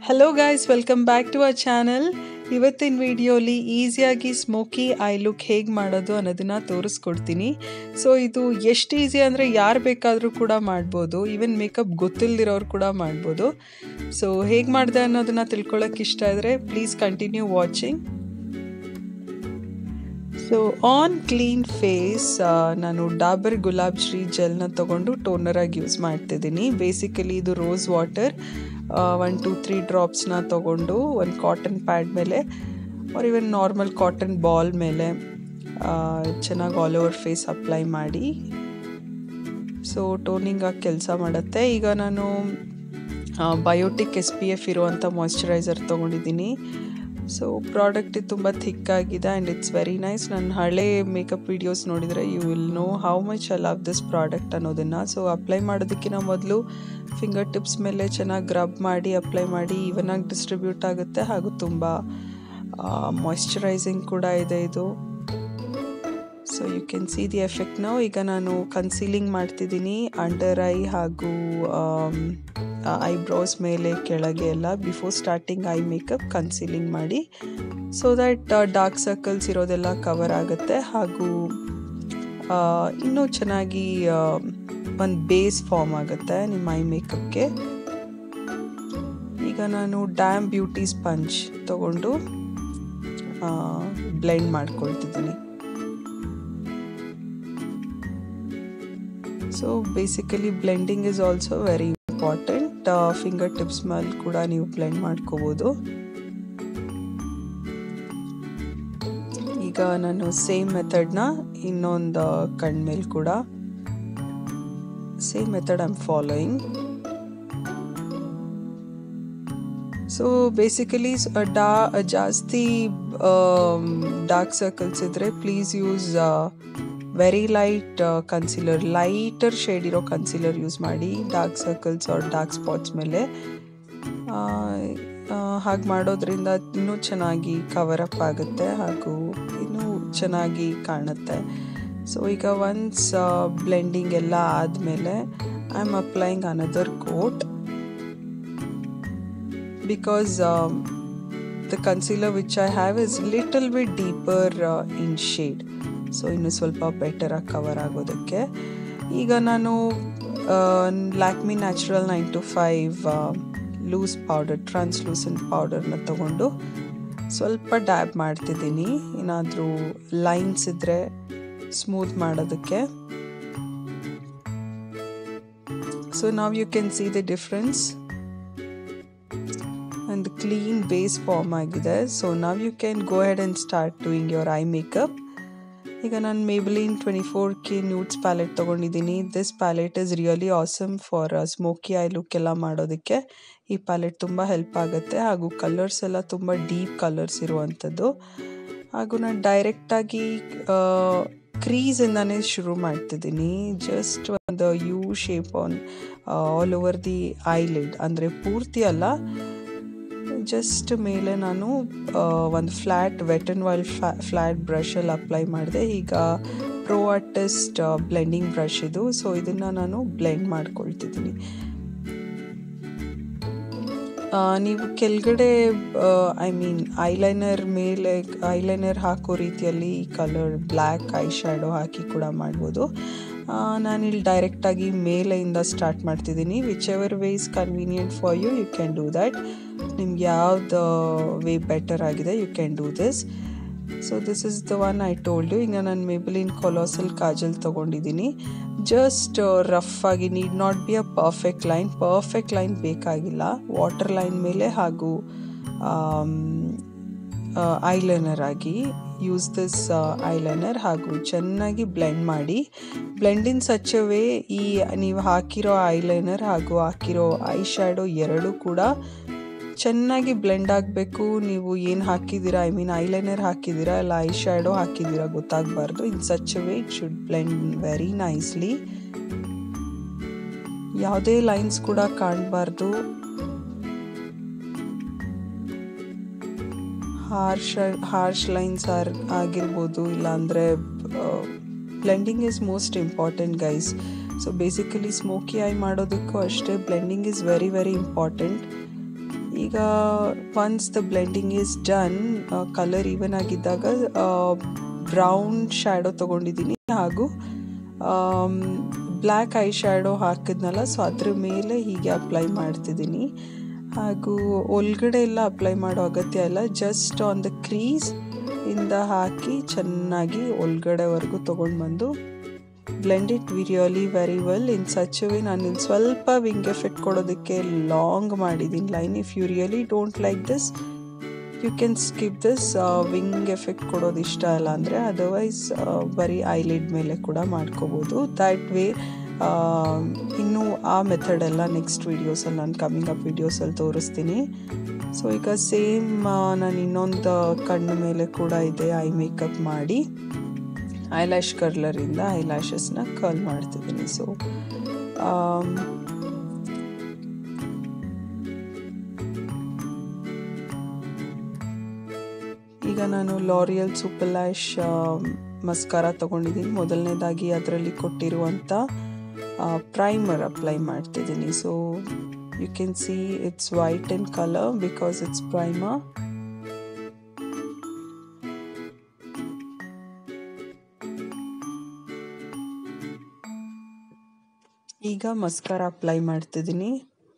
hello guys welcome back to our channel ಇವತ್ತಿನ ವಿಡಿಯೋಲಿ ಈಸಿಯಾಗಿ ಸ್ಮೋಕಿ ಐ ಲುಕ್ ಹೇಗೆ ಮಾಡೋದು ಅನ್ನೋದನ್ನ ತೋರಿಸ್ಕೊಡ್ತೀನಿ ಸೊ ಇದು ಎಷ್ಟು ಈಸಿ ಅಂದರೆ ಯಾರು ಬೇಕಾದರೂ ಕೂಡ ಮಾಡ್ಬೋದು ಈವನ್ ಮೇಕಪ್ ಗೊತ್ತಿಲ್ಲದಿರೋರು ಕೂಡ ಮಾಡ್ಬೋದು ಸೊ ಹೇಗೆ ಮಾಡಿದೆ ಅನ್ನೋದನ್ನ ತಿಳ್ಕೊಳ್ಳೋಕೆ ಇಷ್ಟ ಇದ್ದರೆ please continue watching so on clean face ನಾನು ಡಾಬರ್ ಗುಲಾಬ್ ಶ್ರೀ ಜೆಲ್ನ ತೊಗೊಂಡು ಟೋನರಾಗಿ ಯೂಸ್ ಮಾಡ್ತಿದ್ದೀನಿ ಬೇಸಿಕಲಿ ಇದು rose water one two three ಡ್ರಾಪ್ಸ್ನ ತೊಗೊಂಡು ಒಂದು ಕಾಟನ್ ಪ್ಯಾಡ್ ಮೇಲೆ or even normal cotton ball ಮೇಲೆ ಚೆನ್ನಾಗಿ ಆಲ್ ಓವರ್ ಫೇಸ್ ಅಪ್ಲೈ ಮಾಡಿ ಸೊ ಟೋನಿಂಗ್ ಆಗಿ ಕೆಲಸ ಮಾಡುತ್ತೆ ಈಗ ನಾನು ಬಯೋಟಿಕ್ ಎಸ್ ಪಿ ಎಫ್ ಇರುವಂಥ ಮಾಯ್ಶ್ಚರೈಸರ್ ತೊಗೊಂಡಿದ್ದೀನಿ ಸೊ ಪ್ರಾಡಕ್ಟ್ ತುಂಬ ಥಿಕ್ ಆಗಿದೆ ಆ್ಯಂಡ್ ಇಟ್ಸ್ ವೆರಿ ನೈಸ್ ನನ್ನ ಹಳೆ ಮೇಕಪ್ ವೀಡಿಯೋಸ್ ನೋಡಿದರೆ you will know how much I love this product ಅನ್ನೋದನ್ನು ಸೊ ಅಪ್ಲೈ ಮಾಡೋದಕ್ಕಿಂತ ಮೊದಲು ಫಿಂಗರ್ ಟಿಪ್ಸ್ ಮೇಲೆ ಚೆನ್ನಾಗಿ ಗ್ರಬ್ ಮಾಡಿ ಅಪ್ಲೈ ಮಾಡಿ ಈವನಾಗಿ ಡಿಸ್ಟ್ರಿಬ್ಯೂಟ್ ಆಗುತ್ತೆ ಹಾಗೂ ತುಂಬ ಮಾಯ್ಶ್ಚರೈಸಿಂಗ್ ಕೂಡ ಇದೆ ಇದು so you can see the effect ನಾವು ಈಗ ನಾನು ಕನ್ಸೀಲಿಂಗ್ ಮಾಡ್ತಿದ್ದೀನಿ ಅಂಡರ್ ಐ ಹಾಗೂ ಐಬ್ರೋಸ್ ಮೇಲೆ ಕೆಳಗೆ ಎಲ್ಲ before starting eye makeup concealing ಮಾಡಿ ಸೊ ದ್ಯಾಟ್ ಡಾರ್ಕ್ ಸರ್ಕಲ್ಸ್ ಇರೋದೆಲ್ಲ ಕವರ್ ಆಗುತ್ತೆ ಹಾಗೂ ಇನ್ನೂ ಚೆನ್ನಾಗಿ ಒಂದು ಬೇಸ್ ಫಾರ್ಮ್ ಆಗುತ್ತೆ ನಿಮ್ಮ ಐ ಮೇಕಪ್ಗೆ ಈಗ ನಾನು ಡ್ಯಾಮ್ ಬ್ಯೂಟಿ ಸ್ಪಂಜ್ ತಗೊಂಡು ಬ್ಲೆಂಡ್ ಮಾಡ್ಕೊಳ್ತಿದ್ದೀನಿ so basically blending is also very important fingertips ಮೇಲೆ ಕೂಡ ನೀವು ಬ್ಲೆಂಡ್ ಮಾಡ್ಕೋಬೋದು ಈಗ ನಾನು ಸೇಮ್ ಮೆಥಡ್ನ ಇನ್ನೊಂದು ಕಣ್ ಮೇಲೆ ಕೂಡ same method I am following so basically ಡಾ ಜಾಸ್ತಿ ಡಾರ್ಕ್ ಸರ್ಕಲ್ಸ್ ಇದ್ದರೆ please use very light concealer lighter shade ಇರೋ ಕನ್ಸಿಲರ್ ಯೂಸ್ ಮಾಡಿ dark circles or dark spots ಮೇಲೆ ಹಾಗೆ ಮಾಡೋದ್ರಿಂದ ಇನ್ನೂ ಚೆನ್ನಾಗಿ ಕವರ್ ಅಪ್ ಆಗುತ್ತೆ ಹಾಗೂ ಇನ್ನೂ ಚೆನ್ನಾಗಿ ಕಾಣುತ್ತೆ ಸೊ ಈಗ ಒನ್ಸ್ ಬ್ಲೆಂಡಿಂಗ್ ಎಲ್ಲ ಆದಮೇಲೆ I am applying another coat because the concealer which I have is little bit deeper in shade so ಇನ್ನು ಸ್ವಲ್ಪ ಬೆಟರಾಗಿ ಕವರ್ ಆಗೋದಕ್ಕೆ ಈಗ ನಾನು Lakme natural nine to five loose powder translucent ಪೌಡರ್ನ ತಗೊಂಡು ಸ್ವಲ್ಪ ಡ್ಯಾಬ್ ಮಾಡ್ತಿದ್ದೀನಿ ಏನಾದರೂ ಲೈನ್ಸ್ ಇದ್ದರೆ ಸ್ಮೂತ್ ಮಾಡೋದಕ್ಕೆ ಸೊ ನಾವು you can see the difference ಒಂದು ಕ್ಲೀನ್ ಬೇಸ್ ಫಾರ್ಮ್ ಆಗಿದೆ ಸೊ ನಾವು you can go head and start doing your eye makeup ಈಗ ನಾನು Maybelline twenty four K nudes palette ತೊಗೊಂಡಿದ್ದೀನಿ this palette is really awesome for smoky eye look ಎಲ್ಲ ಮಾಡೋದಕ್ಕೆ ಈ palette ತುಂಬ ಹೆಲ್ಪ್ ಆಗುತ್ತೆ ಹಾಗೂ ಕಲರ್ಸ್ ಎಲ್ಲ ತುಂಬ ಡೀಪ್ ಕಲರ್ಸ್ ಇರುವಂಥದ್ದು ಹಾಗೂ ನಾನು ಡೈರೆಕ್ಟಾಗಿ ಕ್ರೀಸಿಂದನೇ ಶುರು ಮಾಡ್ತಿದ್ದೀನಿ ಜಸ್ಟ್ ಒಂದು U shape on all over the eyelid ಅಂದರೆ ಪೂರ್ತಿ ಅಲ್ಲ ಜಸ್ಟ್ ಮೇಲೆ ನಾನು ಒಂದು ಫ್ಲ್ಯಾಟ್ ವೆಟ್ ಆ್ಯಂಡ್ ವೈಲ್ಡ್ ಫ್ಲಾ ಫ್ಲ್ಯಾಟ್ ಬ್ರಷಲ್ಲಿ ಅಪ್ಲೈ ಮಾಡಿದೆ ಈಗ ಪ್ರೋ ಆರ್ಟಿಸ್ಟ್ ಬ್ಲೆಂಡಿಂಗ್ ಬ್ರಷ್ ಇದು ಸೊ ಇದನ್ನು ನಾನು ಬ್ಲೆಂಡ್ ಮಾಡ್ಕೊಳ್ತಿದ್ದೀನಿ ನೀವು ಕೆಳಗಡೆ ಐ ಮೀನ್ ಐಲೈನರ್ ಮೇಲೆ ಐಲೈನರ್ ಹಾಕೋ ರೀತಿಯಲ್ಲಿ ಈ ಕಲರ್ ಬ್ಲ್ಯಾಕ್ ಐ ಶ್ಯಾಡೋ ಹಾಕಿ ಕೂಡ ಮಾಡ್ಬೋದು ನಾನಿಲ್ಲಿ ಡೈರೆಕ್ಟಾಗಿ ಮೇಲೆಯಿಂದ ಸ್ಟಾರ್ಟ್ ಮಾಡ್ತಿದ್ದೀನಿ whichever way is convenient for you you can do that ನಿಮ್ಗೆ ಯಾವ್ದು ವೇ ಬೆಟರ್ ಆಗಿದೆ you can do this so this is the one I told you ಈಗ ನಾನು ಮೇಬಲಿನ್ ಕೊಲಾಸಲ್ ಕಾಜಲ್ ತೊಗೊಂಡಿದ್ದೀನಿ ಜಸ್ಟ್ ರಫ್ ಆಗಿ need not be a perfect line perfect line ಬೇಕಾಗಿಲ್ಲ water line ಮೇಲೆ ಹಾಗೂ ಐಲೈನರ್ ಆಗಿ ಯೂಸ್ ದಿಸ್ ಐಲೈನರ್ ಹಾಗೂ ಚೆನ್ನಾಗಿ ಬ್ಲೆಂಡ್ ಮಾಡಿ ಬ್ಲೆಂಡಿನ್ ಸಚ್ ವೇ ಈ ನೀವು ಹಾಕಿರೋ ಐಲೈನರ್ ಹಾಗೂ ಹಾಕಿರೋ ಐ ಶ್ಯಾಡೋ ಎರಡೂ ಕೂಡ ಚೆನ್ನಾಗಿ ಬ್ಲೆಂಡ್ ಆಗಬೇಕು ನೀವು ಏನು ಹಾಕಿದ್ದೀರಾ ಐ ಮೀನ್ ಐಲೈನರ್ ಹಾಕಿದ್ದೀರಾ ಇಲ್ಲ ಐ ಶ್ಯಾಡೋ ಹಾಕಿದ್ದೀರಾ ಗೊತ್ತಾಗಬಾರ್ದು in such way it should blend very nicely ಯಾವುದೇ ಲೈನ್ಸ್ ಕೂಡ ಕಾಣಬಾರ್ದು ಹಾರ್ಶ್ ಹಾರ್ಶ್ ಲೈನ್ಸ್ ಆರ್ ಆಗಿರ್ಬೋದು ಇಲ್ಲಾಂದರೆ blending is most important guys so basically smoky eye ಮಾಡೋದಕ್ಕೂ ಅಷ್ಟೇ blending is very very important ಈಗ once the blending is done colour even ಆಗಿದ್ದಾಗ brown shadow ತೊಗೊಂಡಿದ್ದೀನಿ ಹಾಗೂ ಬ್ಲ್ಯಾಕ್ ಐ ಶ್ಯಾಡೋ ಹಾಕಿದ್ನಲ್ಲ ಸೊ ಅದ್ರ ಮೇಲೆ ಹೀಗೆ ಅಪ್ಲೈ ಮಾಡ್ತಿದ್ದೀನಿ ಹಾಗೂ ಒಳಗಡೆ ಎಲ್ಲ ಅಪ್ಲೈ ಮಾಡೋ ಅಗತ್ಯ ಇಲ್ಲ ಜಸ್ಟ್ ಆನ್ ದ ಕ್ರೀಸ್ ಇಂದ ಹಾಕಿ ಚೆನ್ನಾಗಿ ಒಳಗಡೆವರೆಗೂ ತೊಗೊಂಡು ಬಂದು blend it we really very well in such way ನಾನು ಇಲ್ಲಿ ಸ್ವಲ್ಪ ವಿಂಗ್ ಎಫೆಕ್ಟ್ ಕೊಡೋದಕ್ಕೆ ಲಾಂಗ್ ಮಾಡಿದ್ದೀನಿ line if you really don't like this you can skip this wing effect ಕೊಡೋದು ಇಷ್ಟ ಇಲ್ಲ ಅಂದರೆ ಅದರ್ವೈಸ್ ಬರೀ ಐಲಿಡ್ ಮೇಲೆ ಕೂಡ ಮಾಡ್ಕೋಬೋದು ದ್ಯಾಟ್ ವೇ ಇನ್ನೂ ಆ ಮೆಥಡ್ ಎಲ್ಲ ನೆಕ್ಸ್ಟ್ ವೀಡಿಯೋಸಲ್ಲಿ ನಾನು ಕಮಿಂಗ್ ಅಪ್ ವೀಡಿಯೋಸಲ್ಲಿ ತೋರಿಸ್ತೀನಿ ಸೊ ಈಗ ಸೇಮ್ ನಾನು ಇನ್ನೊಂದು ಕಣ್ಣು ಮೇಲೆ ಕೂಡ ಇದೆ ಐ ಮೇಕಪ್ ಮಾಡಿ ಐಲ್ಯಾಶ್ ಕರ್ಲರಿಂದ ಐಲ್ಯಾಶಸ್ನ ಕರ್ಲ್ ಮಾಡ್ತಿದ್ದೀನಿ ಸೊ ಈಗ ನಾನು ಲಾರಿಯಲ್ ಸೂಪರ್ ಲ್ಯಾಶ್ ಮಸ್ಕಾರ ತೊಗೊಂಡಿದ್ದೀನಿ ಮೊದಲನೇದಾಗಿ ಅದರಲ್ಲಿ ಕೊಟ್ಟಿರುವಂಥ ಪ್ರೈಮರ್ ಅಪ್ಲೈ ಮಾಡ್ತಿದ್ದೀನಿ so you can see it's white in colour because it's primer ಈಗ ಮಸ್ಕಾರ ಅಪ್ಲೈ ಮಾಡ್ತಿದ್ದೀನಿ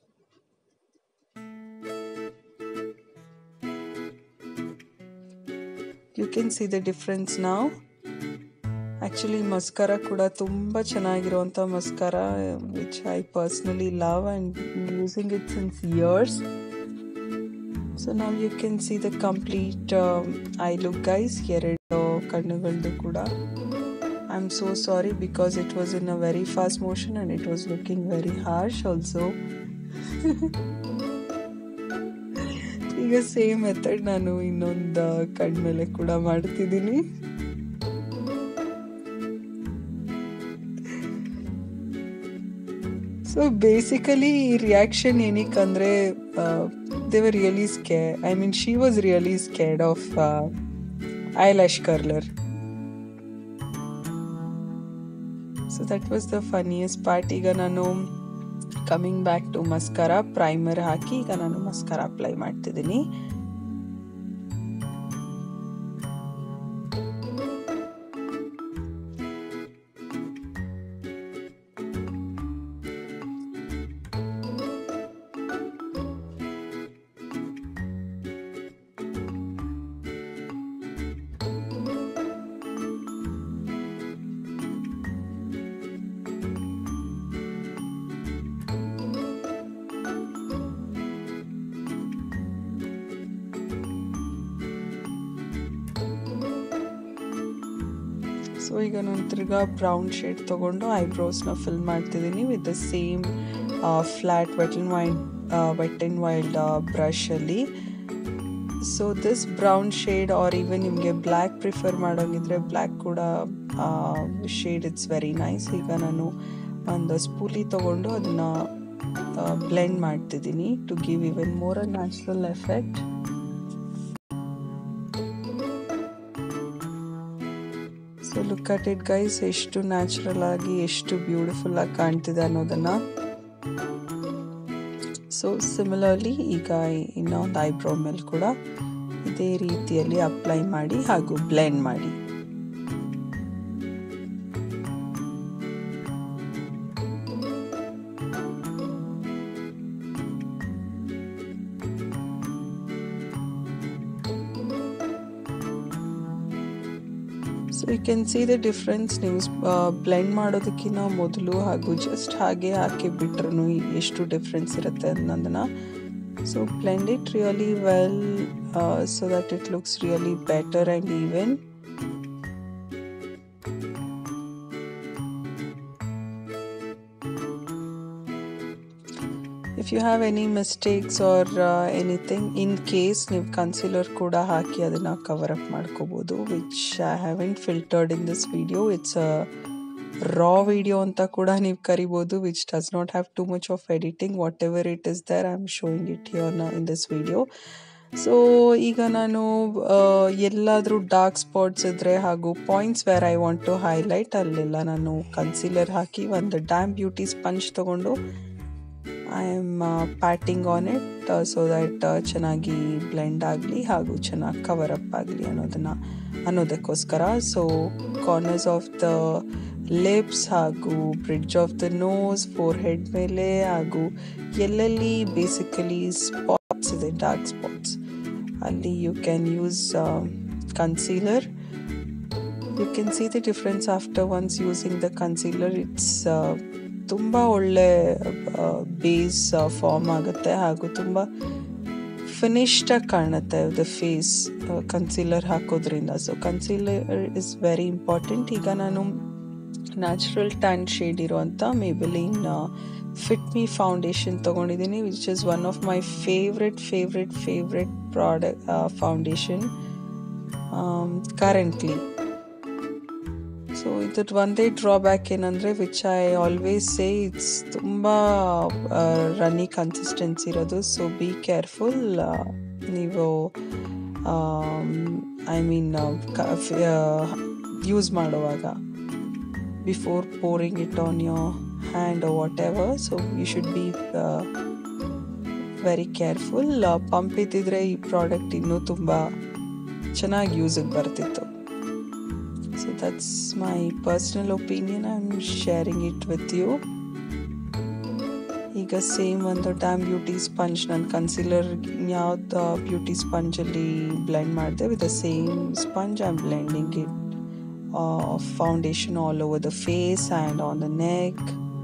you can see the difference ನಾವು ಆ್ಯಕ್ಚುಲಿ ಮಸ್ಕಾರ ಕೂಡ ತುಂಬ ಚೆನ್ನಾಗಿರುವಂಥ mascara which I personally love and using it since years so ನಾವು you can see the complete eye look guys ಎರಡು ಕಣ್ಣುಗಳದ್ದು ಕೂಡ I am so sorry because it was in a very fast motion and it was looking very harsh also ಈಗ same method ನಾನು ಇನ್ನೊಂದು ಕಣ್ಮೇಲೆ ಕೂಡ ಮಾಡ್ತಿದ್ದೀನಿ ಸೊ ಬೇಸಿಕಲಿ ಈ ರಿಯಾಕ್ಷನ್ ಏನಕ್ಕಂದ್ರೆ ದೇ ವರ್ ರಿಯಲಿ ಸ್ಕೇ I mean she was really scared of eye lash curler so that was the funniest part ಈಗ ನಾನು coming back to mascara primer ಹಾಕಿ ಈಗ ನಾನು ಮಸ್ಕಾರ ಅಪ್ಲೈ ಮಾಡ್ತಿದ್ದೀನಿ ಸೊ ಈಗ ನಾನು ತಿರ್ಗಾ ಬ್ರೌನ್ ಶೇಡ್ ತೊಗೊಂಡು ಐಬ್ರೋಸ್ನ ಫಿಲ್ ಮಾಡ್ತಿದ್ದೀನಿ with the same flat wet and wild wet and wild ಬ್ರಷಲ್ಲಿ so this brown shade are even ನಿಮಗೆ ಬ್ಲ್ಯಾಕ್ ಪ್ರಿಫರ್ ಮಾಡೋಂಗಿದ್ರೆ ಬ್ಲ್ಯಾಕ್ ಕೂಡ ಶೇಡ್ ಇಟ್ಸ್ ವೆರಿ ನೈಸ್ ಈಗ ನಾನು ಒಂದು ಸ್ಪೂಲಿ ತೊಗೊಂಡು ಅದನ್ನು ಬ್ಲೆಂಡ್ ಮಾಡ್ತಿದ್ದೀನಿ to give even more a natural effect so look at it guys ಎಷ್ಟು ನ್ಯಾಚುರಲ್ ಆಗಿ ಎಷ್ಟು ಬ್ಯೂಟಿಫುಲ್ ಆಗಿ ಕಾಣ್ತಿದೆ ಅನ್ನೋದನ್ನ ಸೊ ಸಿಮಿಲರ್ಲಿ ಈಗ ಇನ್ನೊಂದು ಐಬ್ರೋ ಮೇಲೆ ಕೂಡ ಇದೇ ರೀತಿಯಲ್ಲಿ ಅಪ್ಲೈ ಮಾಡಿ ಹಾಗೂ ಬ್ಲೆಂಡ್ ಮಾಡಿ so you can see the difference ನೀವು ಬ್ಲೆಂಡ್ ಮಾಡೋದಕ್ಕಿಂತ ಮೊದಲು ಹಾಗೂ ಜಸ್ಟ್ ಹಾಗೆ ಹಾಕಿ ಬಿಟ್ರೂ ಎಷ್ಟು ಡಿಫ್ರೆನ್ಸ್ ಇರುತ್ತೆ ಅನ್ನೋದನ್ನ so blend it really well so that it looks really better and even if you have any mistakes or anything in case ನೀವು concealer ಕೂಡ ಹಾಕಿ ಅದನ್ನು ಕವರ್ ಅಪ್ ಮಾಡ್ಕೋಬೋದು which I haven't filtered in this video it's a raw video ಅಂತ ಕೂಡ ನೀವು ಕರಿಬೋದು which does not have too much of editing whatever it is there I am showing it here in this video so ಈಗ ನಾನು ಎಲ್ಲಾದರೂ dark spots ಇದ್ದರೆ ಹಾಗೂ points where I want to highlight ಅಲ್ಲೆಲ್ಲ ನಾನು ಕನ್ಸಿಲರ್ ಹಾಕಿ ಒಂದು damp beauty sponge ತೊಗೊಂಡು I am patting on it so that ಚೆನ್ನಾಗಿ ಬ್ಲೆಂಡ್ ಆಗಲಿ ಹಾಗೂ ಚೆನ್ನಾಗಿ ಕವರ್ ಅಪ್ ಆಗಲಿ ಅನ್ನೋದನ್ನು ಅನ್ನೋದಕ್ಕೋಸ್ಕರ so corners of the lips ಹಾಗೂ bridge of the nose forehead ಮೇಲೆ ಹಾಗೂ ಎಲ್ಲೆಲ್ಲಿ ಬೇಸಿಕಲಿ ಸ್ಪಾಟ್ಸ್ ಇದೆ ಡಾರ್ಕ್ ಸ್ಪಾಟ್ಸ್ ಅಲ್ಲಿ you can use concealer you can see the difference after once using the concealer it's ತುಂಬ ಒಳ್ಳೆ ಬೇಸ್ ಫಾರ್ಮ್ ಆಗುತ್ತೆ ಹಾಗೂ ತುಂಬ ಫಿನಿಶ್ಡಾಗಿ ಕಾಣುತ್ತೆ ದ ಫೇಸ್ ಕನ್ಸೀಲರ್ ಹಾಕೋದ್ರಿಂದ so concealer is very important ಈಗ ನಾನು ನ್ಯಾಚುರಲ್ ಟ್ಯಾನ್ ಶೇಡ್ ಇರುವಂಥ ಮೇಬಲಿನ್ ಫಿಟ್ ಮೀ ಫೌಂಡೇಶನ್ ತೊಗೊಂಡಿದ್ದೀನಿ which is one of my favourite favourite favourite product foundation currently so ಇದ್ರದ್ದು ಒಂದೇ ಡ್ರಾಬ್ಯಾಕ್ ಏನಂದರೆ which I always say it's ತುಂಬ runny consistency ಇರೋದು so be careful ನೀವು ಐ ಮೀನ್ ಯೂಸ್ ಮಾಡುವಾಗ before pouring it on your hand whatever so you should be very careful pump ಇದ್ದಿದ್ರೆ ಈ product ಇನ್ನೂ ತುಂಬ ಚೆನ್ನಾಗಿ ಯೂಸಿಗೆ ಬರ್ತಿತ್ತು so that's my personal opinion I am sharing it with you ಈಗ ಸೇಮ್ ಒಂದು ಡ್ಯಾಮ್ ಬ್ಯೂಟಿ ಸ್ಪಂಜ್ ನಾನು ಕನ್ಸಿಲರ್ ಯಾವ್ದು ಬ್ಯೂಟಿ ಸ್ಪಂಜಲ್ಲಿ ಬ್ಲೆಂಡ್ ಮಾಡಿದೆ with the same sponge I am blending it foundation all over the face and on the neck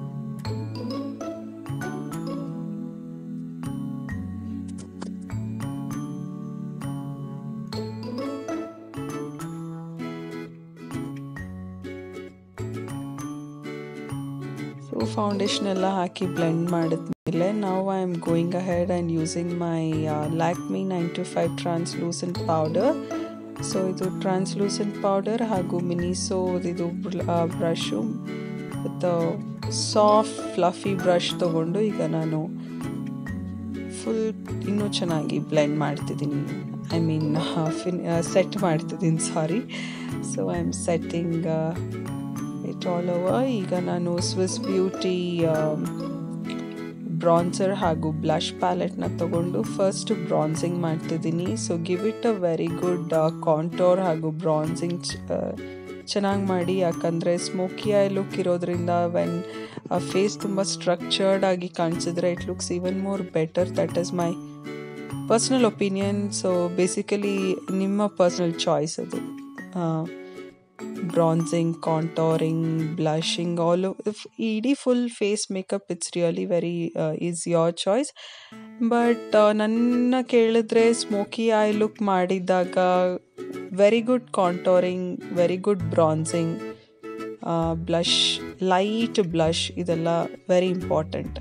so foundation ಎಲ್ಲ ಹಾಕಿ blend ಮಾಡಿದ್ಮೇಲೆ ನಾವು I am going ahead and using my Lakme nine to five translucent powder so ಇದು translucent powder ಹಾಗೂ Miniso ಇದು brush with soft fluffy brush ತೊಗೊಂಡು ಈಗ ನಾನು ಫುಲ್ ಇನ್ನೂ ಚೆನ್ನಾಗಿ ಬ್ಲೆಂಡ್ ಮಾಡ್ತಿದ್ದೀನಿ ಐ ಮೀನ್ ಫಿನ್ ಸೆಟ್ ಮಾಡ್ತಿದ್ದೀನಿ sorry so I am setting it all over ಈಗ ನಾನು ಸ್ವಿಸ್ ಬ್ಯೂಟಿ ಬ್ರಾನ್ಸರ್ ಹಾಗೂ ಬ್ಲಷ್ ಪ್ಯಾಲೆಟ್ನ ತಗೊಂಡು ಫಸ್ಟ್ ಬ್ರಾನ್ಸಿಂಗ್ ಮಾಡ್ತಿದ್ದೀನಿ so give it a very good contour ಹಾಗೂ ಬ್ರಾನ್ಸಿಂಗ್ ಚೆನ್ನಾಗಿ ಮಾಡಿ ಯಾಕಂದರೆ ಸ್ಮೋಕಿ ಐ ಲುಕ್ ಇರೋದ್ರಿಂದ ವೆನ್ ಫೇಸ್ ತುಂಬ ಸ್ಟ್ರಕ್ಚರ್ಡ್ ಆಗಿ ಕಾಣಿಸಿದ್ರೆ it looks even more better that is my personal opinion so basically ನಿಮ್ಮ ಪರ್ಸ್ನಲ್ ಚಾಯ್ಸ್ ಅದು ಬ್ರಾನ್ಸಿಂಗ್ ಕಾಂಟೋರಿಂಗ್ ಬ್ಲಷಿಂಗ್ ಆಲ್ ಇಡೀ full face makeup it's really very is your choice but ನನ್ನ ಕೇಳಿದ್ರೆ smoky eye look ಮಾಡಿದಾಗ very good contouring very good bronzing blush light blush ಇದೆಲ್ಲ very important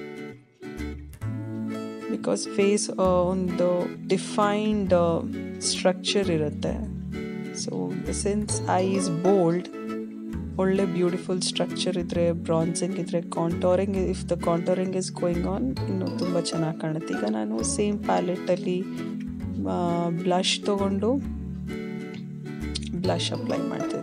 because face ಒಂದು defined structure ಇರುತ್ತೆ so since I is bold ಒಳ್ಳೆ beautiful structure ಇದ್ದರೆ bronzing ಇದ್ದರೆ contouring if the contouring is going on ಇನ್ನೂ ತುಂಬ ಚೆನ್ನಾಗಿ ಕಾಣುತ್ತೆ ಈಗ ನಾನು ಸೇಮ್ ಪ್ಯಾಲೆಟಲ್ಲಿ ಬ್ಲಷ್ ತೊಗೊಂಡು ಬ್ಲಷ್ ಅಪ್ಲೈ ಮಾಡ್ತೀನಿ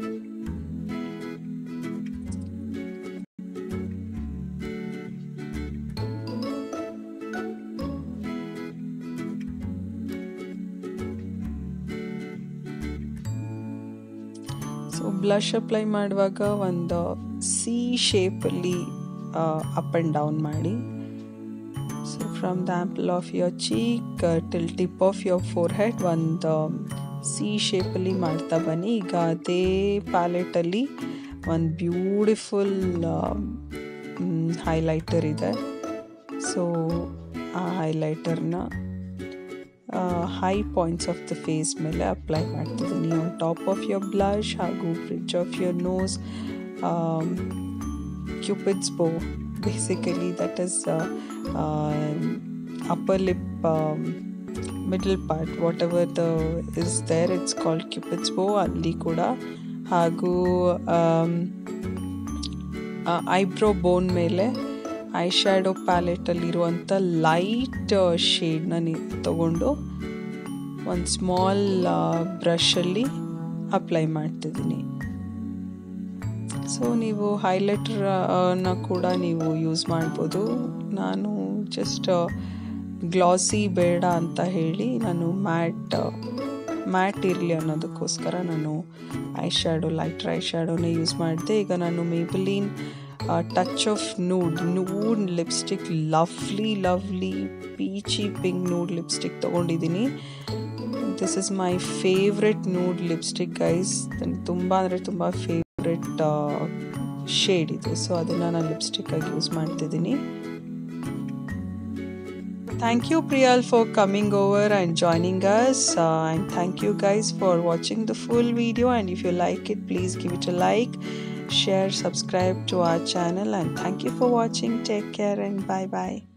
ಸೊ ಬ್ಲಷ್ ಅಪ್ಲೈ ಮಾಡುವಾಗ ಒಂದು ಸಿ ಶೇಪಲ್ಲಿ ಅಪ್ ಆ್ಯಂಡ್ ಡೌನ್ ಮಾಡಿ so from the apple of your cheek till tip of your forehead ಒಂದು ಸಿ ಶೇಪಲ್ಲಿ ಮಾಡ್ತಾ ಬನ್ನಿ ಈಗ ಅದೇ ಪ್ಯಾಲೆಟಲ್ಲಿ ಒಂದು ಬ್ಯೂಟಿಫುಲ್ ಹೈಲೈಟರ್ ಇದೆ ಸೊ ಆ ಹೈಲೈಟರ್ನ high points of the face ಮೇಲೆ ಅಪ್ಲೈ ಮಾಡ್ತಿದ್ದೀನಿ on top of your blush ಹಾಗೂ bridge of your nose cupid's bow basically that is upper lip middle part whatever the is there it's called cupid's bow ಅಲ್ಲಿ ಕೂಡ ಹಾಗೂ eyebrow bone ಮೇಲೆ eye shadow ಪ್ಯಾಲೆಟಲ್ಲಿರುವಂಥ light ಶೇಡ್ನ ನೀ ತಗೊಂಡು ಒಂದು ಸ್ಮಾಲ್ ಬ್ರಷಲ್ಲಿ ಅಪ್ಲೈ ಮಾಡ್ತಿದ್ದೀನಿ ಸೊ ನೀವು ಹೈಲೈಟರ್ನ ಕೂಡ ನೀವು ಯೂಸ್ ಮಾಡ್ಬೋದು ನಾನು ಜಸ್ಟ್ ಗ್ಲಾಸಿ ಬೇಡ ಅಂತ ಹೇಳಿ ನಾನು ಮ್ಯಾಟ್ ಮ್ಯಾಟ್ ಇರಲಿ ಅನ್ನೋದಕ್ಕೋಸ್ಕರ ನಾನು ಐ ಶ್ಯಾಡೋ ಲೈಟ್ರ್ ಐ ಶ್ಯಾಡೋನೇ ಯೂಸ್ ಮಾಡಿದೆ ಈಗ ನಾನು Maybelline touch of nude nude lipstick lovely lovely peachy pink nude lipstick ತೊಗೊಂಡಿದ್ದೀನಿ this is my favourite nude lipstick guys ತುಂಬ ಅಂದರೆ ತುಂಬ ಫೇವ್ರೆಟ್ ಶೇಡ್ ಇದು ಸೊ ಅದನ್ನು ನಾನು ಲಿಪ್ಸ್ಟಿಕ್ಕಾಗಿ ಯೂಸ್ ಮಾಡ್ತಿದ್ದೀನಿ thank you priyal for coming over and joining us uh, and thank you guys for watching the full video and if you like it please give it a like share subscribe to our channel and thank you for watching take care and bye bye